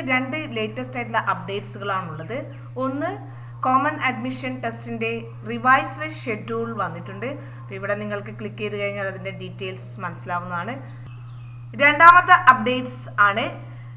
രണ്ട് ലേറ്റസ്റ്റ് ആയിട്ടുള്ള അപ്ഡേറ്റ്സുകളാണുള്ളത് ഒന്ന് കോമൺ അഡ്മിഷൻ ടെസ്റ്റിന്റെ റിവൈസ്ഡ് ഷെഡ്യൂൾ വന്നിട്ടുണ്ട് അപ്പോൾ ഇവിടെ നിങ്ങൾക്ക് ക്ലിക്ക് ചെയ്ത് കഴിഞ്ഞാൽ അതിന്റെ ഡീറ്റെയിൽസ് മനസ്സിലാവുന്നതാണ് രണ്ടാമത്തെ അപ്ഡേറ്റ്സ് ആണ്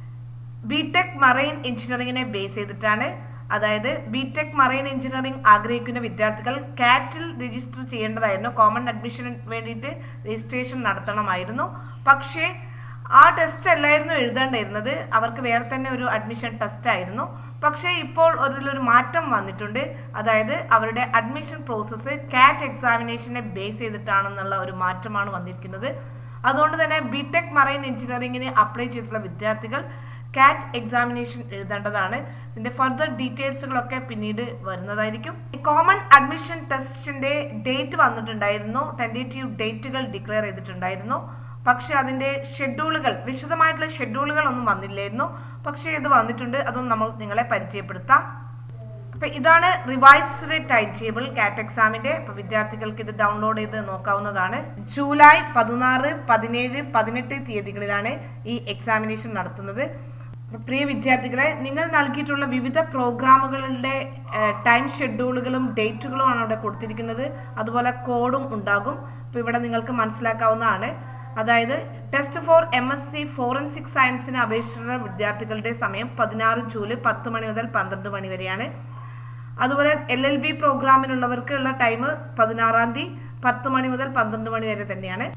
ബിടെക് മറൈൻ എഞ്ചിനീയറിംഗിനെ ബേസ് ചെയ്തിട്ടാണ് അതായത് ബിടെക് മറൈൻ എഞ്ചിനീയറിംഗ് ആഗ്രഹിക്കുന്ന വിദ്യാർത്ഥികൾ കാറ്റിൽ രജിസ്റ്റർ ചെയ്യേണ്ടതായിരുന്നു കോമൺ അഡ്മിഷന് വേണ്ടിയിട്ട് രജിസ്ട്രേഷൻ നടത്തണമായിരുന്നു പക്ഷേ ആ ടെസ്റ്റ് അല്ലായിരുന്നു എഴുതേണ്ടിയിരുന്നത് അവർക്ക് വേറെ തന്നെ ഒരു അഡ്മിഷൻ ടെസ്റ്റ് ആയിരുന്നു പക്ഷേ ഇപ്പോൾ അതിലൊരു മാറ്റം വന്നിട്ടുണ്ട് അതായത് അവരുടെ അഡ്മിഷൻ പ്രോസസ്സ് കാറ്റ് എക്സാമിനേഷനെ ബേസ് ചെയ്തിട്ടാണെന്നുള്ള ഒരു മാറ്റമാണ് വന്നിരിക്കുന്നത് അതുകൊണ്ട് തന്നെ ബിടെക് മറൈൻ എഞ്ചിനീയറിംഗിന് അപ്ലൈ ചെയ്തിട്ടുള്ള വിദ്യാർത്ഥികൾ കാറ്റ് എക്സാമിനേഷൻ എഴുതേണ്ടതാണ് ഇതിന്റെ ഫർദർ ഡീറ്റെയിൽസുകളൊക്കെ പിന്നീട് വരുന്നതായിരിക്കും കോമൺ അഡ്മിഷൻ ടെസ്റ്റിന്റെ ഡേറ്റ് വന്നിട്ടുണ്ടായിരുന്നു ടെൻഡേറ്റീവ് ഡേറ്റുകൾ ഡിക്ലെയർ ചെയ്തിട്ടുണ്ടായിരുന്നു പക്ഷെ അതിന്റെ ഷെഡ്യൂളുകൾ വിശദമായിട്ടുള്ള ഷെഡ്യൂളുകൾ ഒന്നും വന്നില്ലായിരുന്നു പക്ഷേ ഇത് വന്നിട്ടുണ്ട് അതൊന്നും നമ്മൾ നിങ്ങളെ പരിചയപ്പെടുത്താം അപ്പൊ ഇതാണ് റിവൈസ്ഡ് ടൈം ടേബിൾ കാറ്റ് എക്സാമിന്റെ അപ്പൊ വിദ്യാർത്ഥികൾക്ക് ഇത് ഡൗൺലോഡ് ചെയ്ത് നോക്കാവുന്നതാണ് ജൂലൈ പതിനാറ് പതിനേഴ് പതിനെട്ട് തീയതികളിലാണ് ഈ എക്സാമിനേഷൻ നടത്തുന്നത് അപ്പൊ പ്രിയ വിദ്യാർത്ഥികളെ നിങ്ങൾ നൽകിയിട്ടുള്ള വിവിധ പ്രോഗ്രാമുകളുടെ ടൈം ഷെഡ്യൂളുകളും ഡേറ്റുകളുമാണ് അവിടെ കൊടുത്തിരിക്കുന്നത് അതുപോലെ കോഡും ഉണ്ടാകും അപ്പൊ ഇവിടെ നിങ്ങൾക്ക് മനസ്സിലാക്കാവുന്നതാണ് അതായത് test for M S C forensic സയൻസിന് അപേക്ഷിച്ചുള്ള വിദ്യാർത്ഥികളുടെ സമയം പതിനാറ് ജൂലൈ പത്ത് മണി മുതൽ പന്ത്രണ്ട് മണി വരെയാണ് അതുപോലെ എൽ എൽ ബി പ്രോഗ്രാമിനുള്ളവർക്കുള്ള ടൈം പതിനാറാം തീയതി പത്ത് മണി മുതൽ പന്ത്രണ്ട് മണി വരെ തന്നെയാണ്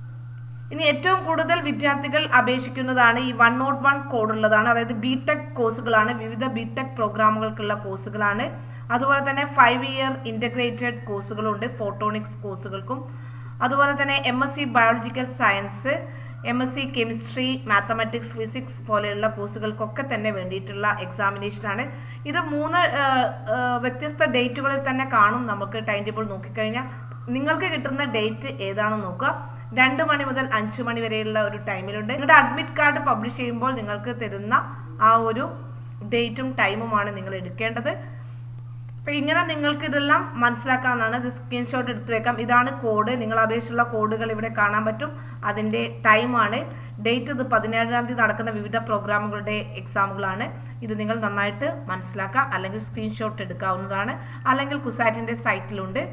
ഇനി ഏറ്റവും കൂടുതൽ വിദ്യാർത്ഥികൾ അപേക്ഷിക്കുന്നതാണ് ഈ വൺ നോട്ട് വൺ കോഡ് ഉള്ളതാണ് അതായത് ബി ടെക് കോഴ്സുകളാണ് വിവിധ ബി ടെക് പ്രോഗ്രാമുകൾക്കുള്ള കോഴ്സുകളാണ് അതുപോലെ തന്നെ ഫൈവ് ഇയർ ഇന്റഗ്രേറ്റഡ് കോഴ്സുകളുണ്ട് ഫോട്ടോണിക്സ് കോഴ്സുകൾക്കും അതുപോലെ തന്നെ M S C biological science M S C chemistry mathematics physics പോലെയുള്ള കോഴ്സുകൾക്കൊക്കെ തന്നെ വേണ്ടിയിട്ടുള്ള എക്സാമിനേഷനാണ് ഇത് മൂന്ന് വ്യത്യസ്ത ഡേറ്റുകളിൽ തന്നെ കാണും നമുക്ക് ടൈം ടേബിൾ നോക്കിക്കഴിഞ്ഞാൽ നിങ്ങൾക്ക് കിട്ടുന്ന ഡേറ്റ് ഏതാണെന്ന് നോക്കുക രണ്ട് മണി മുതൽ അഞ്ച് മണി വരെയുള്ള ഒരു ടൈമിലുണ്ട് നിങ്ങളുടെ അഡ്മിറ്റ് കാർഡ് പബ്ലിഷ് ചെയ്യുമ്പോൾ നിങ്ങൾക്ക് തരുന്ന ആ ഒരു ഡേറ്റും ടൈമുമാണ് നിങ്ങൾ എടുക്കേണ്ടത് അപ്പൊ ഇങ്ങനെ നിങ്ങൾക്ക് ഇതെല്ലാം മനസ്സിലാക്കാവുന്നതാണ് ഇത് സ്ക്രീൻഷോട്ട് എടുത്തു വെക്കാം ഇതാണ് കോഡ് നിങ്ങൾ അപേക്ഷിച്ചുള്ള കോഡുകൾ ഇവിടെ കാണാൻ പറ്റും അതിന്റെ ടൈമാണ് ഡേറ്റ് ഇത് പതിനേഴാം തീയതി നടക്കുന്ന വിവിധ പ്രോഗ്രാമുകളുടെ എക്സാമുകളാണ് ഇത് നിങ്ങൾ നന്നായിട്ട് മനസ്സിലാക്കാം അല്ലെങ്കിൽ സ്ക്രീൻഷോട്ട് എടുക്കാവുന്നതാണ് അല്ലെങ്കിൽ കുസാറ്റിന്റെ സൈറ്റിലുണ്ട്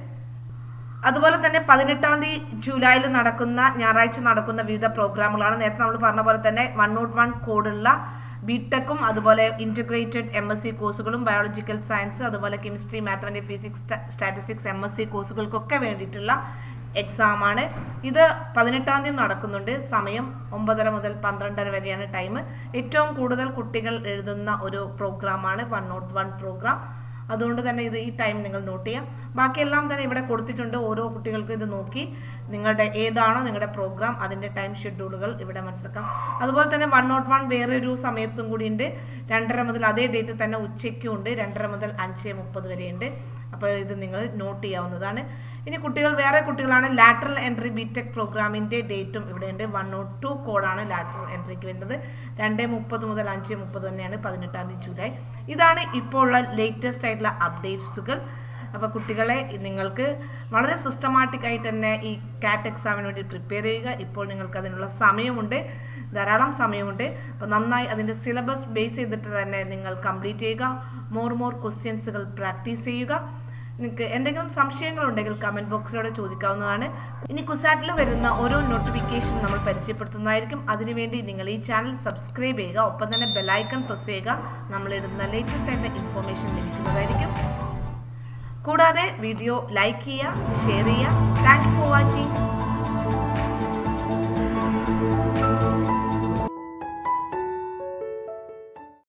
അതുപോലെ തന്നെ പതിനെട്ടാം തീയതി ജൂലൈയിൽ നടക്കുന്ന ഞായറാഴ്ച നടക്കുന്ന വിവിധ പ്രോഗ്രാമുകളാണ് നേരത്തെ നമ്മൾ പറഞ്ഞ പോലെ തന്നെ വൺ നോട്ട് വൺ കോഡുള്ള ബിടെക്കും അതുപോലെ ഇന്റഗ്രേറ്റഡ് എം എസ് സി കോഴ്സുകളും ബയോളജിക്കൽ സയൻസ് അതുപോലെ chemistry mathematics physics statistics M S C കോഴ്സുകൾക്കൊക്കെ വേണ്ടിയിട്ടുള്ള എക്സാം ആണ് ഇത് പതിനെട്ടാം തീയതി നടക്കുന്നുണ്ട് സമയം ഒമ്പതര മുതൽ പന്ത്രണ്ടര വരെയാണ് ടൈം ഏറ്റവും കൂടുതൽ കുട്ടികൾ എഴുതുന്ന ഒരു പ്രോഗ്രാമാണ് വൺ നോട്ട് വൺ പ്രോഗ്രാം അതുകൊണ്ട് തന്നെ ഇത് ഈ ടൈം നിങ്ങൾ നോട്ട് ചെയ്യാം ബാക്കിയെല്ലാം തന്നെ ഇവിടെ കൊടുത്തിട്ടുണ്ട് ഓരോ കുട്ടികൾക്കും ഇത് നോക്കി നിങ്ങളുടെ ഏതാണോ നിങ്ങളുടെ പ്രോഗ്രാം അതിന്റെ ടൈം ഷെഡ്യൂളുകൾ ഇവിടെ മനസ്സിലാക്കാം അതുപോലെ തന്നെ വൺ നോട്ട് വൺ വേറെ ഒരു സമയത്തും കൂടി ഉണ്ട് രണ്ടര മുതൽ അതേ ഡേറ്റ് തന്നെ ഉച്ചയ്ക്കും ഉണ്ട് രണ്ടര മുതൽ അഞ്ച് മുപ്പത് വരെയുണ്ട് അപ്പോൾ ഇത് നിങ്ങൾ നോട്ട് ചെയ്യാവുന്നതാണ് ഇനി കുട്ടികൾ വേറെ കുട്ടികളാണ് ലാറ്ററൽ എൻട്രി ബിടെക് പ്രോഗ്രാമിന്റെ ഡേറ്റും ഇവിടെയുണ്ട് വൺ നോട്ട് ടു കോഡാണ് ലാറ്ററൽ എൻട്രിക്ക് വരുന്നത് രണ്ട് മുപ്പത് മുതൽ അഞ്ച് മുപ്പത് തന്നെയാണ് പതിനെട്ടാം തീയതി ജൂലൈ ഇതാണ് ഇപ്പോൾ ഉള്ള ലേറ്റസ്റ്റ് ആയിട്ടുള്ള അപ്ഡേറ്റ്സുകൾ അപ്പോൾ കുട്ടികളെ നിങ്ങൾക്ക് വളരെ സിസ്റ്റമാറ്റിക് ആയിട്ട് തന്നെ ഈ കാറ്റ് എക്സാമിന് വേണ്ടി പ്രിപ്പയർ ചെയ്യുക ഇപ്പോൾ നിങ്ങൾക്ക് അതിനുള്ള സമയമുണ്ട് ധാരാളം സമയമുണ്ട് അപ്പോൾ നന്നായി അതിൻ്റെ സിലബസ് ബേസ് ചെയ്തിട്ട് തന്നെ നിങ്ങൾ കംപ്ലീറ്റ് ചെയ്യുക മോർ മോർ ക്വസ്റ്റ്യൻസുകൾ പ്രാക്ടീസ് ചെയ്യുക നിങ്ങൾക്ക് എന്തെങ്കിലും സംശയങ്ങളുണ്ടെങ്കിൽ കമന്റ് ബോക്സിലൂടെ ചോദിക്കാവുന്നതാണ് ഇനി കുസാറ്റിൽ വരുന്ന ഓരോ നോട്ടിഫിക്കേഷൻ നമ്മൾ പരിചയപ്പെടുത്തുന്നതായിരിക്കും അതിനുവേണ്ടി നിങ്ങൾ ഈ ചാനൽ സബ്സ്ക്രൈബ് ചെയ്യുക ഒപ്പം തന്നെ ബെലൈക്കൺ പ്രസ് ചെയ്യുക നമ്മൾ ഇടുന്ന ലേറ്റസ്റ്റ് ആയിട്ട് ഇൻഫോർമേഷൻ ലഭിക്കുന്നതായിരിക്കും കൂടാതെ വീഡിയോ ലൈക്ക് ചെയ്യുക ഷെയർ ചെയ്യുക താങ്ക് യു ഫോർ വാച്ചിങ്